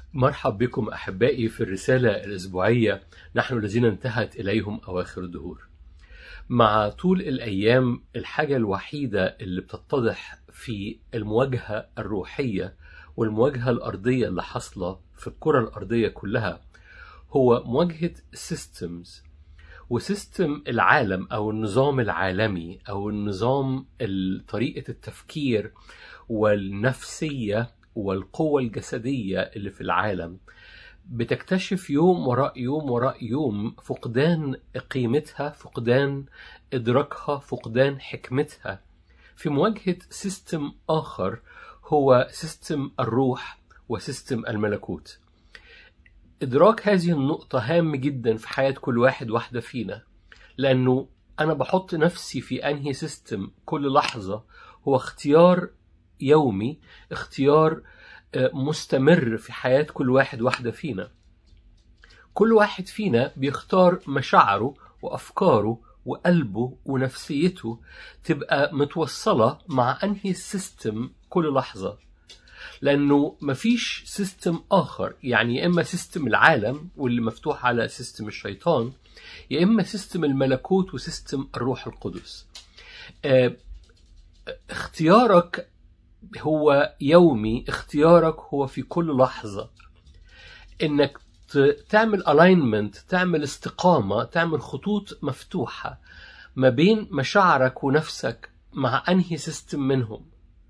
مرحب بكم أحبائي في الرسالة الأسبوعية نحن الذين انتهت إليهم أواخر الدهور مع طول الأيام الحاجة الوحيدة اللي بتتضح في المواجهة الروحية والمواجهة الأرضية اللي حاصلة في الكرة الأرضية كلها هو مواجهة systems وسيستم العالم أو النظام العالمي أو النظام طريقة التفكير والنفسية والقوة الجسدية اللي في العالم بتكتشف يوم وراء يوم وراء يوم فقدان قيمتها فقدان إدراكها فقدان حكمتها في مواجهة سيستم آخر هو سيستم الروح وسيستم الملكوت إدراك هذه النقطة هام جدا في حياة كل واحد واحدة فينا لأنه أنا بحط نفسي في أنهي سيستم كل لحظة هو اختيار يومي اختيار مستمر في حياة كل واحد واحدة فينا كل واحد فينا بيختار مشاعره وأفكاره وقلبه ونفسيته تبقى متوصلة مع أنهي سيستم كل لحظة لأنه مفيش سيستم آخر يعني يا إما سيستم العالم واللي مفتوح على سيستم الشيطان يا إما سيستم الملكوت وسيستم الروح القدس اه اختيارك هو يومي اختيارك هو في كل لحظة انك تعمل الاينمنت تعمل استقامة تعمل خطوط مفتوحة ما بين مشاعرك ونفسك مع انهي سيستم منهم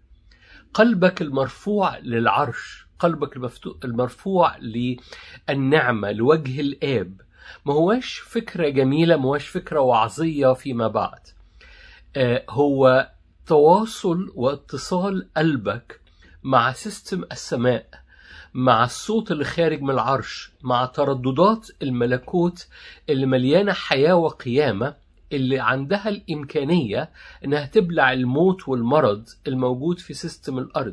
قلبك المرفوع للعرش قلبك المرفوع للنعمة لوجه الآب ما هواش فكرة جميلة ما هواش فكرة وعظية فيما بعد آه هو تواصل واتصال قلبك مع سيستم السماء مع الصوت اللي خارج من العرش مع ترددات الملكوت اللي مليانة حياة وقيامة اللي عندها الإمكانية إنها تبلع الموت والمرض الموجود في سيستم الأرض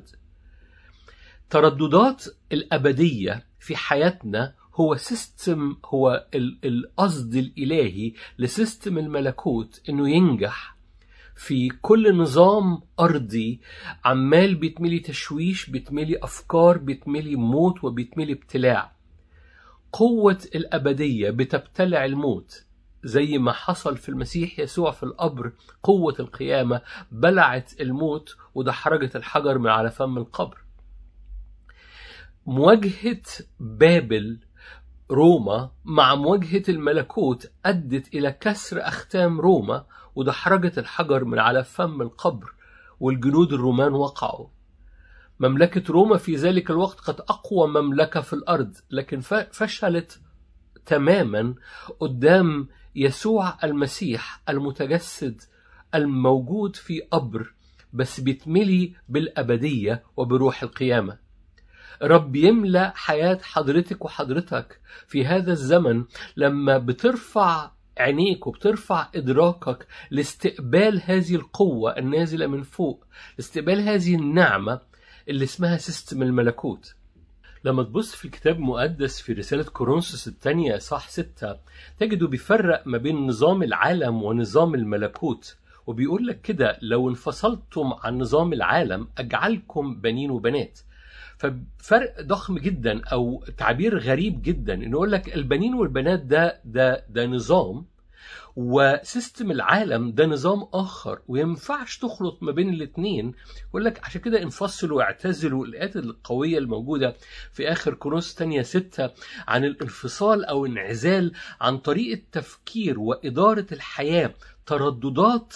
ترددات الأبدية في حياتنا هو سيستم هو القصد الإلهي لسيستم الملكوت إنه ينجح في كل نظام أرضي عمال بيتملي تشويش بيتملي أفكار بيتملي موت وبيتملي ابتلاع قوة الأبدية بتبتلع الموت زي ما حصل في المسيح يسوع في القبر قوة القيامة بلعت الموت ودحرجت الحجر من على فم القبر مواجهة بابل روما مع مواجهة الملكوت أدت إلى كسر أختام روما ودحرجت الحجر من على فم القبر والجنود الرومان وقعوا مملكة روما في ذلك الوقت قد أقوى مملكة في الأرض لكن فشلت تماما قدام يسوع المسيح المتجسد الموجود في قبر بس بيتملي بالأبدية وبروح القيامة رب يملأ حياة حضرتك وحضرتك في هذا الزمن لما بترفع عينيك وبترفع إدراكك لاستقبال هذه القوة النازلة من فوق لاستقبال هذه النعمة اللي اسمها سيستم الملكوت لما تبص في الكتاب المقدس في رسالة كورنثوس الثانية صح ستة تجده بيفرق ما بين نظام العالم ونظام الملكوت وبيقول لك كده لو انفصلتم عن نظام العالم أجعلكم بنين وبنات ففرق ضخم جدا او تعبير غريب جدا انه يقول لك البنين والبنات ده ده ده نظام وسيستم العالم ده نظام اخر وينفعش تخلط ما بين الاثنين يقول لك عشان كده انفصلوا واعتزلوا الايات القويه الموجوده في اخر كورنثوس ثانيه ستة عن الانفصال او انعزال عن طريقه تفكير واداره الحياه ترددات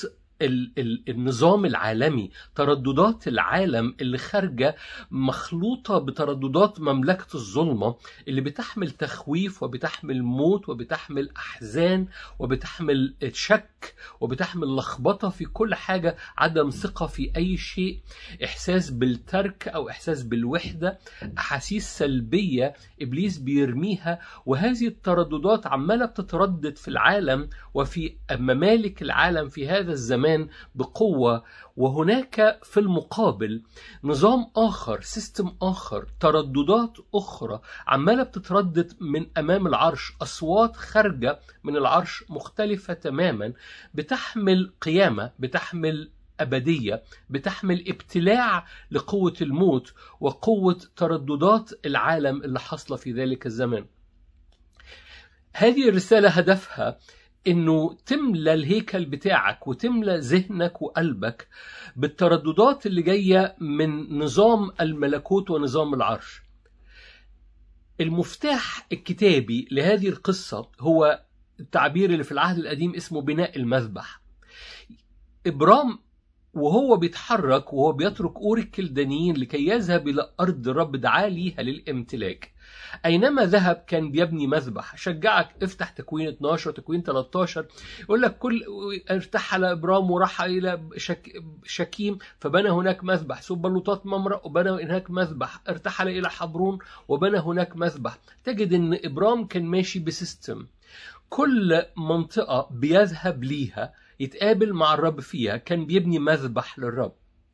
النظام العالمي ترددات العالم اللي خارجه مخلوطه بترددات مملكه الظلمه اللي بتحمل تخويف وبتحمل موت وبتحمل احزان وبتحمل شك وبتحمل لخبطه في كل حاجه عدم ثقه في اي شيء احساس بالترك او احساس بالوحده احاسيس سلبيه ابليس بيرميها وهذه الترددات عماله بتتردد في العالم وفي ممالك العالم في هذا الزمان الزمان بقوة وهناك في المقابل نظام آخر سيستم آخر ترددات أخرى عمالة بتتردد من أمام العرش أصوات خارجة من العرش مختلفة تماما بتحمل قيامة بتحمل أبدية بتحمل ابتلاع لقوة الموت وقوة ترددات العالم اللي حصل في ذلك الزمن هذه الرسالة هدفها انه تملى الهيكل بتاعك وتملى ذهنك وقلبك بالترددات اللي جايه من نظام الملكوت ونظام العرش. المفتاح الكتابي لهذه القصه هو التعبير اللي في العهد القديم اسمه بناء المذبح. ابرام وهو بيتحرك وهو بيترك اور الكلدانيين لكي يذهب الى ارض الرب دعاه ليها للامتلاك. اينما ذهب كان بيبني مذبح شجعك افتح تكوين 12 تكوين 13 يقول لك كل ارتحل ابرام وراح الى شك... شكيم فبنى هناك مذبح ثم لوطات ممرأ وبنى هناك مذبح ارتحل الى حبرون وبنى هناك مذبح تجد ان ابرام كان ماشي بسيستم كل منطقه بيذهب ليها يتقابل مع الرب فيها كان بيبني مذبح للرب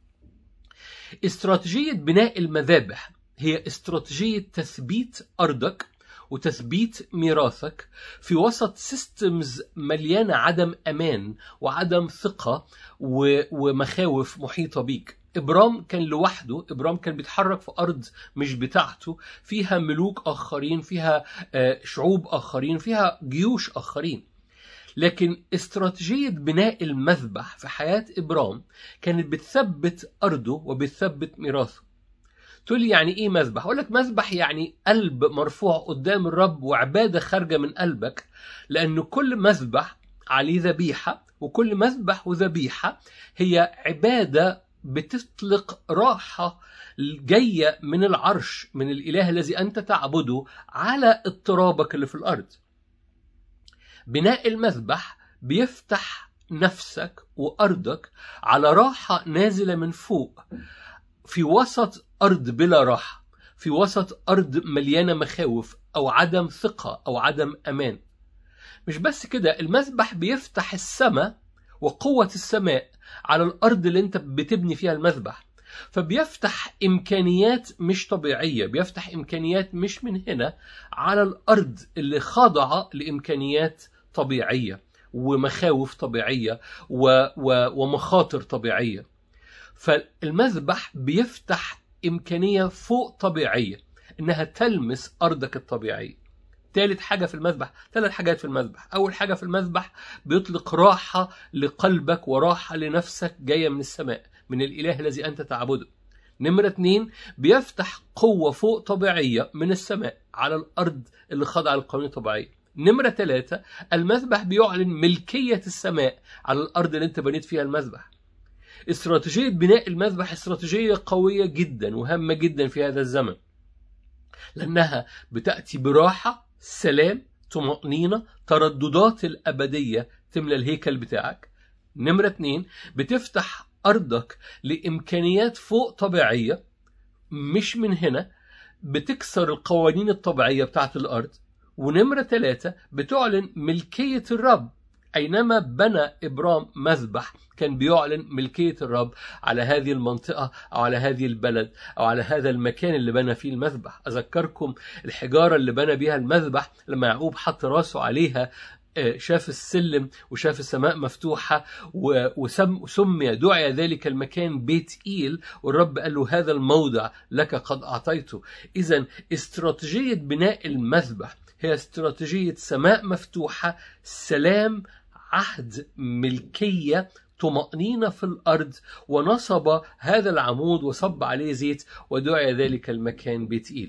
استراتيجيه بناء المذابح هي استراتيجية تثبيت أرضك وتثبيت ميراثك في وسط سيستمز مليانة عدم أمان وعدم ثقة ومخاوف محيطة بيك إبرام كان لوحده إبرام كان بيتحرك في أرض مش بتاعته فيها ملوك آخرين فيها شعوب آخرين فيها جيوش آخرين لكن استراتيجية بناء المذبح في حياة إبرام كانت بتثبت أرضه وبتثبت ميراثه تقول لي يعني ايه مذبح؟ اقول لك مذبح يعني قلب مرفوع قدام الرب وعباده خارجه من قلبك لانه كل مذبح عليه ذبيحه وكل مذبح وذبيحه هي عباده بتطلق راحه جايه من العرش من الاله الذي انت تعبده على اضطرابك اللي في الارض. بناء المذبح بيفتح نفسك وارضك على راحه نازله من فوق في وسط أرض بلا راحة في وسط أرض مليانة مخاوف أو عدم ثقة أو عدم أمان مش بس كده المذبح بيفتح السماء وقوة السماء على الأرض اللي أنت بتبني فيها المذبح فبيفتح إمكانيات مش طبيعية بيفتح إمكانيات مش من هنا على الأرض اللي خاضعة لإمكانيات طبيعية ومخاوف طبيعية و... و... ومخاطر طبيعية فالمذبح بيفتح إمكانية فوق طبيعية إنها تلمس أرضك الطبيعية ثالث حاجة في المذبح ثلاث حاجات في المذبح أول حاجة في المذبح بيطلق راحة لقلبك وراحة لنفسك جاية من السماء من الإله الذي أنت تعبده نمرة اتنين بيفتح قوة فوق طبيعية من السماء على الأرض اللي خاضعة للقوانين الطبيعية نمرة ثلاثة المذبح بيعلن ملكية السماء على الأرض اللي أنت بنيت فيها المذبح استراتيجية بناء المذبح استراتيجية قوية جدا وهامة جدا في هذا الزمن لأنها بتأتي براحة سلام طمأنينة ترددات الأبدية تملى الهيكل بتاعك نمرة اتنين بتفتح أرضك لإمكانيات فوق طبيعية مش من هنا بتكسر القوانين الطبيعية بتاعت الأرض ونمرة ثلاثة بتعلن ملكية الرب أينما بنى إبرام مذبح كان بيعلن ملكية الرب على هذه المنطقة أو على هذه البلد أو على هذا المكان اللي بنى فيه المذبح أذكركم الحجارة اللي بنى بيها المذبح لما يعقوب حط راسه عليها شاف السلم وشاف السماء مفتوحة وسمي دعي ذلك المكان بيت إيل والرب قال له هذا الموضع لك قد أعطيته إذا استراتيجية بناء المذبح هي استراتيجية سماء مفتوحة سلام عهد ملكية طمأنينة في الأرض ونصب هذا العمود وصب عليه زيت ودعي ذلك المكان بيت إيل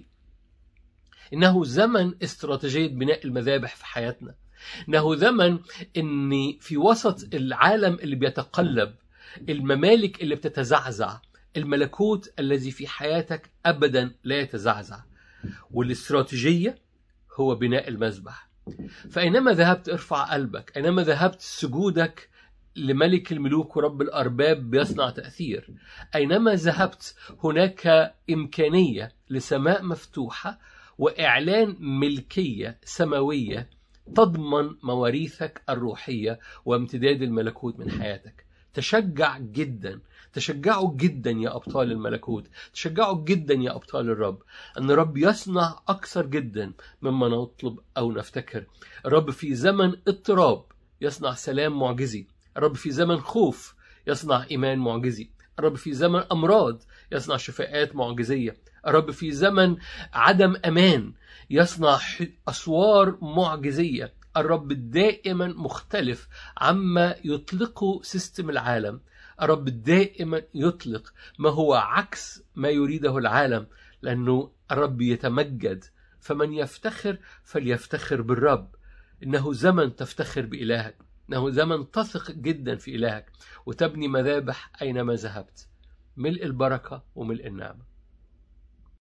إنه زمن استراتيجية بناء المذابح في حياتنا إنه زمن إن في وسط العالم اللي بيتقلب الممالك اللي بتتزعزع الملكوت الذي في حياتك أبدا لا يتزعزع والاستراتيجية هو بناء المذبح فأينما ذهبت ارفع قلبك أينما ذهبت سجودك لملك الملوك ورب الأرباب بيصنع تأثير أينما ذهبت هناك إمكانية لسماء مفتوحة وإعلان ملكية سماوية تضمن مواريثك الروحية وامتداد الملكوت من حياتك تشجع جدا تشجعوا جدا يا أبطال الملكوت تشجعوا جدا يا أبطال الرب أن الرب يصنع أكثر جدا مما نطلب أو نفتكر الرب في زمن اضطراب يصنع سلام معجزي الرب في زمن خوف يصنع إيمان معجزي الرب في زمن أمراض يصنع شفاءات معجزية الرب في زمن عدم أمان يصنع أسوار معجزية الرب دائما مختلف عما يطلقه سيستم العالم الرب دائما يطلق ما هو عكس ما يريده العالم لأنه الرب يتمجد فمن يفتخر فليفتخر بالرب إنه زمن تفتخر بإلهك إنه زمن تثق جدا في إلهك وتبني مذابح أينما ذهبت ملء البركة وملء النعمة